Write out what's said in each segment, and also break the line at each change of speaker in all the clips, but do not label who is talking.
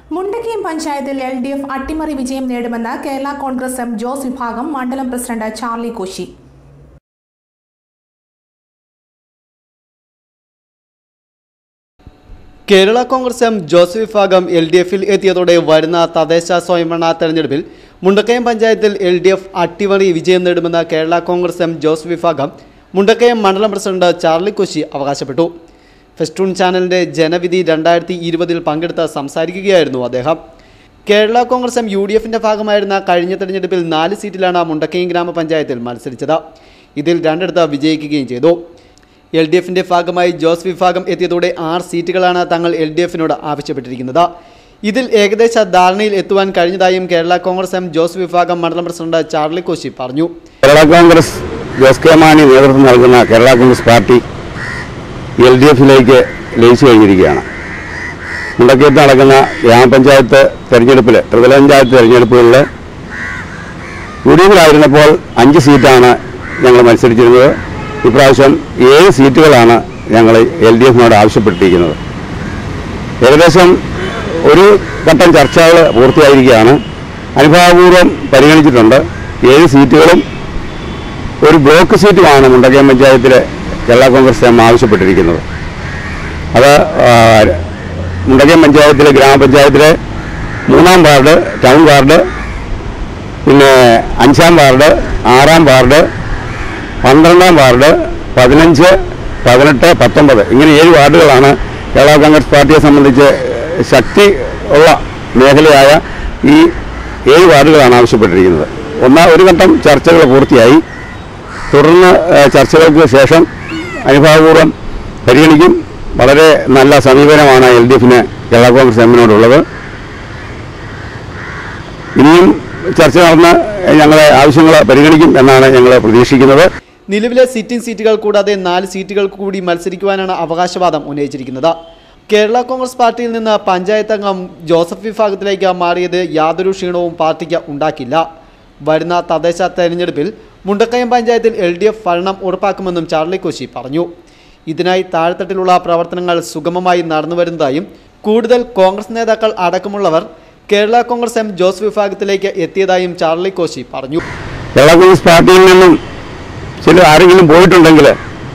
മുണ്ടക്കയം പഞ്ചായത്തിൽ L D F അട്ടിമറി വിജയം നേടുമെന്ന് കേരള കോൺഗ്രസ് എം ജോസ് വിഭാഗം മണ്ഡലം പ്രസിഡന്റ് ചാർലി കോശി
കേരള കോൺഗ്രസ് എം ജോസഫ് വിഭാഗം എൽ ഡി എഫിൽ എത്തിയതോടെ വരുന്ന തദ്ദേശ സ്വയംഭരണ തെരഞ്ഞെടുപ്പിൽ മുണ്ടക്കയം പഞ്ചായത്തിൽ എൽ ഡി എഫ് അട്ടിമറി വിജയം നേടുമെന്ന് കേരള കോൺഗ്രസ് എം ജോസഫ് വിഭാഗം മുണ്ടക്കയം മണ്ഡലം പ്രസിഡന്റ് ചാർലി കൊശി അവകാശപ്പെട്ടു ഫെസ്റ്റൂൺ ചാനലിന്റെ ജനവിധി രണ്ടായിരത്തി ഇരുപതിൽ പങ്കെടുത്ത് സംസാരിക്കുകയായിരുന്നു അദ്ദേഹം Kerala Congress M U D എഫിന്റെ ഭാഗമായിരുന്ന കഴിഞ്ഞ തെരഞ്ഞെടുപ്പിൽ നാല് സീറ്റിലാണ് മുണ്ടക്കയം ഗ്രാമപഞ്ചായത്തിൽ മത്സരിച്ചത് ഇതിൽ രണ്ടിടത്ത് വിജയിക്കുകയും ചെയ്തു എൽ ഡി എഫിന്റെ ഭാഗമായി ജോസ് വിഭാഗം എത്തിയതോടെ ആറ് സീറ്റുകളാണ് തങ്ങൾ എൽ ഡി എഫിനോട് ആവശ്യപ്പെട്ടിരിക്കുന്നത് ഇതിൽ ഏകദേശ ധാരണയിൽ എത്തുവാൻ കഴിഞ്ഞതായും കേരള കോൺഗ്രസ് എം ജോസ് വിഭാഗം മണ്ഡലം പ്രസിഡന്റ് ചാർലി കോശി പറഞ്ഞു
കേരള കോൺഗ്രസ് ജോസ് കെ മാണി നേതൃത്വം നൽകുന്ന Kerala Congress party L D എഫിലേക്ക് ലയിച്ചു കഴിഞ്ഞിരിക്കുകയാണ് മുണ്ടക്കയത്ത് നടക്കുന്ന ഗ്രാമപഞ്ചായത്ത് തെരഞ്ഞെടുപ്പിൽ ത്രിതല പഞ്ചായത്ത് തെരഞ്ഞെടുപ്പുകളിൽ യു ഡി എഫിലായിരുന്നപ്പോൾ അഞ്ച് സീറ്റാണ് ഞങ്ങൾ മത്സരിച്ചിരുന്നത് ഇപ്രാവശ്യം ഏഴ് സീറ്റുകളാണ് ഞങ്ങൾ എൽ ഡി എഫിനോട് ആവശ്യപ്പെട്ടിരിക്കുന്നത് ഏകദേശം ഒരു ഘട്ടം ചർച്ചകൾ പൂർത്തിയായിരിക്കുകയാണ് അനുഭാവപൂർവ്വം പരിഗണിച്ചിട്ടുണ്ട് ഏഴ് സീറ്റുകളും ഒരു ബ്ലോക്ക് സീറ്റുമാണ് മുണ്ടക്കയം പഞ്ചായത്തിലെ കേരള കോൺഗ്രസ് എം ആവശ്യപ്പെട്ടിരിക്കുന്നത് അത് ആ, മുണ്ടക്കയം പഞ്ചായത്തിലെ ഗ്രാമപഞ്ചായത്തിലെ മൂന്നാം വാർഡ് ടൗൺ വാർഡ് പിന്നെ അഞ്ചാം വാർഡ് ആറാം വാർഡ് പന്ത്രണ്ടാം വാർഡ് പതിനഞ്ച് പതിനെട്ട് പത്തൊമ്പത് ഇങ്ങനെ ഏഴ് വാർഡുകളാണ് കേരള കോൺഗ്രസ് പാർട്ടിയെ സംബന്ധിച്ച് ശക്തി ഉള്ള മേഖലയായ ഈ ഏഴ് വാർഡുകളാണ് ആവശ്യപ്പെട്ടിരിക്കുന്നത് ഒന്നാം ഒരു ഘട്ടം ചർച്ചകൾ പൂർത്തിയായി തുടർന്ന് ഏഹ്, ചർച്ചകൾക്ക് ശേഷം അനുഭാവപൂർവ്വം പരിഗണിക്കും വളരെ നല്ല സമീപനമാണ് എൽ ഡി എഫിന് കേരള കോൺഗ്രസ് എമ്മിനോടുള്ളത് ഇനിയും ചർച്ച നടന്ന് ഞങ്ങളെ ആവശ്യങ്ങൾ പരിഗണിക്കും എന്നാണ് ഞങ്ങൾ പ്രതീക്ഷിക്കുന്നത്
നിലവിലെ സിറ്റിംഗ് സീറ്റുകൾ കൂടാതെ നാല് സീറ്റുകൾ കൂടി മത്സരിക്കുവാനാണ് അവകാശവാദം ഉന്നയിച്ചിരിക്കുന്നത് കേരള കോൺഗ്രസ് പാർട്ടിയിൽ നിന്ന് പഞ്ചായത്ത് അംഗം ജോസഫ് വിഭാഗത്തിലേക്ക് മാറിയത് യാതൊരു ക്ഷീണവും പാർട്ടിക്ക് ഉണ്ടാക്കില്ല വരുന്ന തദ്ദേശ തെരഞ്ഞെടുപ്പിൽ മുണ്ടക്കയം പഞ്ചായത്തിൽ എൽ ഡി എഫ് ഭരണം ഉറപ്പാക്കുമെന്നും ചാർലി കോശി പറഞ്ഞു ഇതിനായി താഴെത്തട്ടിലുള്ള പ്രവർത്തനങ്ങൾ സുഗമമായി നടന്നുവരുന്നതായും കൂടുതൽ കോൺഗ്രസ് നേതാക്കൾ അടക്കമുള്ളവർ കേരള കോൺഗ്രസ് എം ജോസ് വിഭാഗത്തിലേക്ക് എത്തിയതായും ചാർലി കോശി പറഞ്ഞു
കേരള കോൺഗ്രസ് പാർട്ടിയിൽ നിന്നും ചില ആരെങ്കിലും പോയിട്ടുണ്ടെങ്കിൽ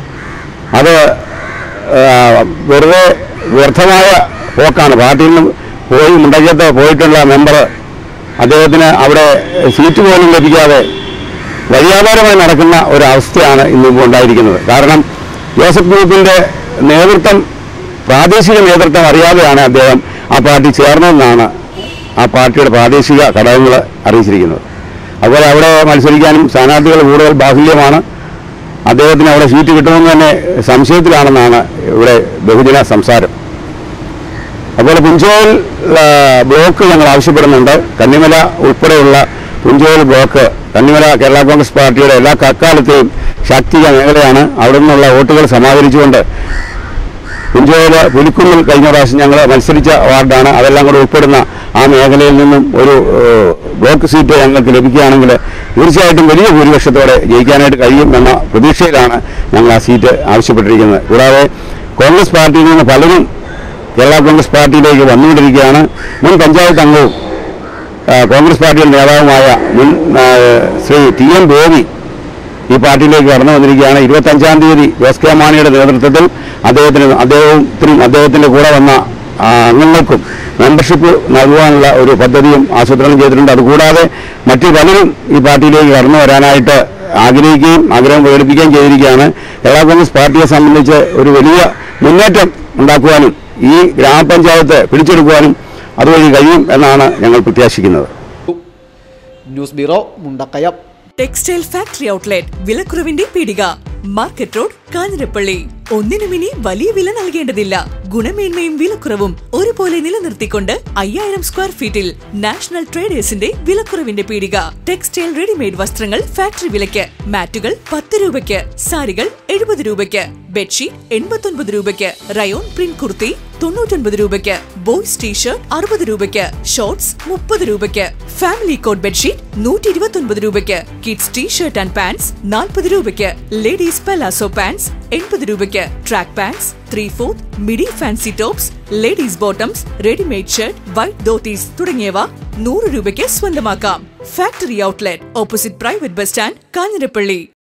അത് ആ, വെറുതെ വ്യർത്ഥമായ പോക്കാണ് പാർട്ടിയിൽ നിന്ന് പോയി മുണ്ടക്കത്ത് പോയിട്ടുള്ള മെമ്പർ അദ്ദേഹത്തിന് അവിടെ സീറ്റ് പോലും ലഭിക്കാതെ വഴിയാധാരമായി നടക്കുന്ന ഒരു അവസ്ഥയാണ് ഇന്നിപ്പോൾ ഉണ്ടായിരിക്കുന്നത് കാരണം ജോസഫ് ഗ്രൂപ്പിൻ്റെ നേതൃത്വം പ്രാദേശിക നേതൃത്വം അറിയാതെയാണ് അദ്ദേഹം ആ പാർട്ടി ചേർന്നതെന്നാണ് ആ പാർട്ടിയുടെ പ്രാദേശിക ഘടകങ്ങൾ അറിയിച്ചിരിക്കുന്നത് അതുപോലെ അവിടെ മത്സരിക്കാനും സ്ഥാനാർത്ഥികൾ കൂടുതൽ ബാഹുല്യമാണ് അദ്ദേഹത്തിന് അവിടെ സീറ്റ് കിട്ടുമെന്ന് തന്നെ സംശയത്തിലാണെന്നാണ് ഇവിടെ ബഹുജന സംസാരം അതുപോലെ പുഞ്ചോൽ ആ, ബ്ലോക്ക് ഞങ്ങൾ ആവശ്യപ്പെടുന്നുണ്ട് കന്നിമല ഉൾപ്പെടെയുള്ള പുഞ്ചോൽ ബ്ലോക്ക് കന്നിമല കേരള കോൺഗ്രസ് പാർട്ടിയുടെ എല്ലാ കക്കാലത്തെയും ശാക്തിക മേഖലയാണ് അവിടെ നിന്നുള്ള വോട്ടുകൾ സമാഹരിച്ചുകൊണ്ട് പുഞ്ചോല പുലിക്കുന്നിൽ കഴിഞ്ഞ പ്രാവശ്യം ഞങ്ങൾ മത്സരിച്ച വാർഡാണ് അതെല്ലാം കൂടെ ഉൾപ്പെടുന്ന ആ മേഖലയിൽ നിന്നും ഒരു ഏഹ്, ബ്ലോക്ക് സീറ്റ് ഞങ്ങൾക്ക് ലഭിക്കുകയാണെങ്കിൽ തീർച്ചയായിട്ടും വലിയ ഭൂരിപക്ഷത്തോടെ ജയിക്കാനായിട്ട് കഴിയും എന്ന പ്രതീക്ഷയിലാണ് ഞങ്ങൾ ആ സീറ്റ് ആവശ്യപ്പെട്ടിരിക്കുന്നത് കൂടാതെ കോൺഗ്രസ് പാർട്ടിയിൽ നിന്ന് പലരും കേരള കോൺഗ്രസ് പാർട്ടിയിലേക്ക് വന്നുകൊണ്ടിരിക്കുകയാണ് മുൻ പഞ്ചായത്ത് അംഗവും ആ, കോൺഗ്രസ് പാർട്ടിയുടെ നേതാവുമായ മുൻ ആ, ശ്രീ ടി എം ബോബി ഈ പാർട്ടിയിലേക്ക് കടന്നു വന്നിരിക്കുകയാണ് ഇരുപത്തഞ്ചാം തീയതി ജോസ് കെ മാണിയുടെ നേതൃത്വത്തിൽ അദ്ദേഹത്തിന് അദ്ദേഹത്തിനും അദ്ദേഹത്തിൻ്റെ കൂടെ വന്ന ആ, അംഗങ്ങൾക്കും മെമ്പർഷിപ്പ് നൽകുവാനുള്ള ഒരു പദ്ധതിയും ആസൂത്രണം ചെയ്തിട്ടുണ്ട് അതുകൂടാതെ മറ്റു പലരും ഈ പാർട്ടിയിലേക്ക് കടന്നു വരാനായിട്ട് ആഗ്രഹിക്കുകയും ആഗ്രഹം പ്രകടിപ്പിക്കുകയും ചെയ്തിരിക്കുകയാണ് കേരള കോൺഗ്രസ് പാർട്ടിയെ സംബന്ധിച്ച് ഒരു വലിയ മുന്നേറ്റം ഉണ്ടാക്കുവാനും ഈ ഗ്രാമപഞ്ചായത്ത് പിടിച്ചെടുക്കുവാനും അതുവഴി കഴിയും എന്നാണ് ഞങ്ങൾ പ്രത്യാശിക്കുന്നത്
news bureau Mundakayam
textile factory outlet വിലക്കുറവിന്റെ പീടിക മാർക്കറ്റ് റോഡ് കാഞ്ഞിരപ്പള്ളി ഒന്നിനും ഇനി വലിയ വില നൽകേണ്ടതില്ല ഗുണമേന്മയും വിലക്കുറവും ഒരുപോലെ നിലനിർത്തിക്കൊണ്ട് അയ്യായിരം സ്ക്വയർ ഫീറ്റിൽ നാഷണൽ ട്രേഡേഴ്സിന്റെ വിലക്കുറവിന്റെ പീടിക ടെക്സ്റ്റൈൽ റെഡിമെയ്ഡ് വസ്ത്രങ്ങൾ ഫാക്ടറി വിലയ്ക്ക് മാറ്റുകൾ പത്ത് രൂപയ്ക്ക് സാരികൾ എഴുപത് രൂപയ്ക്ക് ബെഡ്ഷീറ്റ് എൺപത്തൊൻപത് രൂപയ്ക്ക് റയോൺ പ്രിന്റ് കുർത്തി തൊണ്ണൂറ്റൊൻപത് രൂപയ്ക്ക് ബോയ്സ് ടീഷർട്ട് അറുപത് രൂപയ്ക്ക് ഷോർട്സ് മുപ്പത് രൂപയ്ക്ക് ഫാമിലി കോട്ട് ബെഡ്ഷീറ്റ് നൂറ്റി ഇരുപത്തൊൻപത് രൂപയ്ക്ക് കിഡ്സ് ടീഷർട്ട് ആൻഡ് പാൻസ് നാൽപ്പത് രൂപയ്ക്ക് ലേഡീസ് പെലാസോ പാൻസ് എൺപത് രൂപയ്ക്ക് track pants three fourth midi fancy tops ladies bottoms readymade shirt white dhotis തുടങ്ങിയവ നൂറ് രൂപയ്ക്ക് സ്വന്തമാക്കാം factory outlet opposite private bus stand Kanjirappally